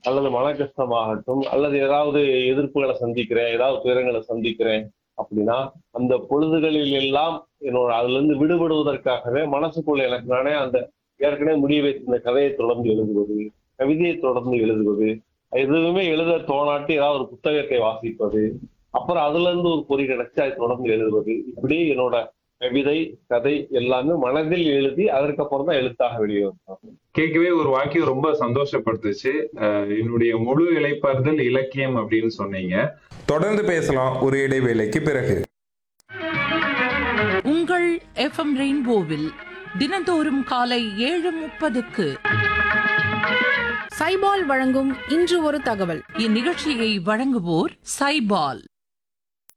அல்லது மன கஷ்டமாகட்டும் அல்லது ஏதாவது எதிர்ப்புகளை சந்திக்கிறேன் ஏதாவது துயரங்களை சந்திக்கிறேன் அப்படின்னா அந்த பொழுதுகளில் எல்லாம் என்னோட அதுல இருந்து விடுபடுவதற்காகவே மனசுக்குள்ள எனக்கு நானே அந்த ஏற்கனவே முடிய வைத்திருந்த கதையை தொடர்ந்து எழுதுவது கவிதையை தொடர்ந்து எழுதுவது எதுவுமே எழுத தோணாட்டி ஏதாவது ஒரு புத்தகத்தை வாசிப்பது அப்புறம் அதுல இருந்து ஒரு பொறி கிடைச்சு அதை தொடர்ந்து எழுதுவது இப்படி என்னோட கவிதை கதை எல்லாமே மனதில் எழுதி அதற்கப்புறம் தான் எழுத்தாக வெளியே வந்தோம் கேட்கவே ஒரு வாக்கியம் ரொம்ப சந்தோஷப்படுத்துச்சு அஹ் என்னுடைய முழு இலைப்பாறுதல் இலக்கியம் அப்படின்னு சொன்னீங்க தொடர்ந்து பேசலாம் ஒரு இடைவேளைக்கு பிறகு உங்கள் எஃப்எம் ரெயின்போவில் தினந்தோறும் காலை ஏழு முப்பதுக்கு சைபால் வழங்கும் இன்று ஒரு தகவல் இந்நிகழ்ச்சியை வழங்குவோர் சைபால்